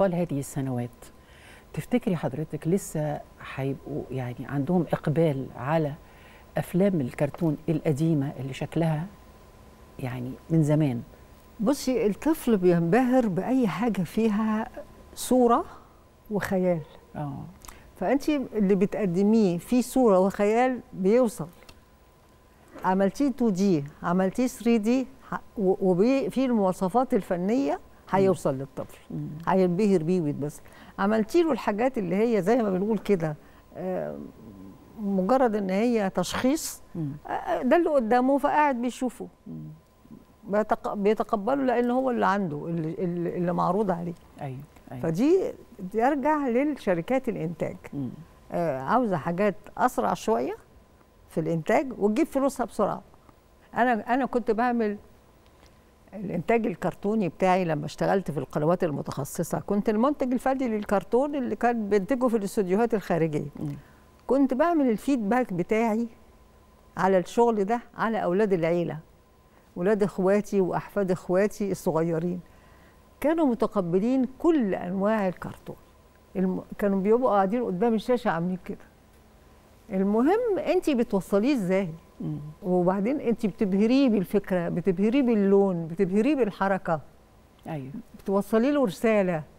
اطفال هذه السنوات تفتكري حضرتك لسه هيبقوا يعني عندهم اقبال على افلام الكرتون القديمه اللي شكلها يعني من زمان بصي الطفل بينبهر باي حاجه فيها صوره وخيال اه فانت اللي بتقدميه فيه صوره وخيال بيوصل عملتيه 2 دي عملتيه 3 دي وفي المواصفات الفنيه هيوصل للطفل هينبهر بيه ويتبسط عملتي له الحاجات اللي هي زي ما بنقول كده آه، مجرد ان هي تشخيص آه، ده اللي قدامه فقاعد بيشوفه بيتق- بيتقبله لان هو اللي عنده اللي, اللي اللي معروض عليه ايوه ايوه فدي يرجع للشركات الانتاج مم. آه، عاوزه حاجات اسرع شويه في الانتاج وتجيب فلوسها بسرعه انا انا كنت بعمل الانتاج الكرتوني بتاعي لما اشتغلت في القنوات المتخصصه كنت المنتج الفني للكرتون اللي كان بينتجه في الاستوديوهات الخارجيه مم. كنت بعمل الفيدباك بتاعي على الشغل ده على اولاد العيله ولاد اخواتي واحفاد اخواتي الصغيرين كانوا متقبلين كل انواع الكرتون الم... كانوا بيبقوا قاعدين قدام الشاشه عاملين كده المهم انت بتوصليه ازاي مم. وبعدين انت بتبهريه بالفكره بتبهريه باللون بتبهريه بالحركه ايوه بتوصلي له رساله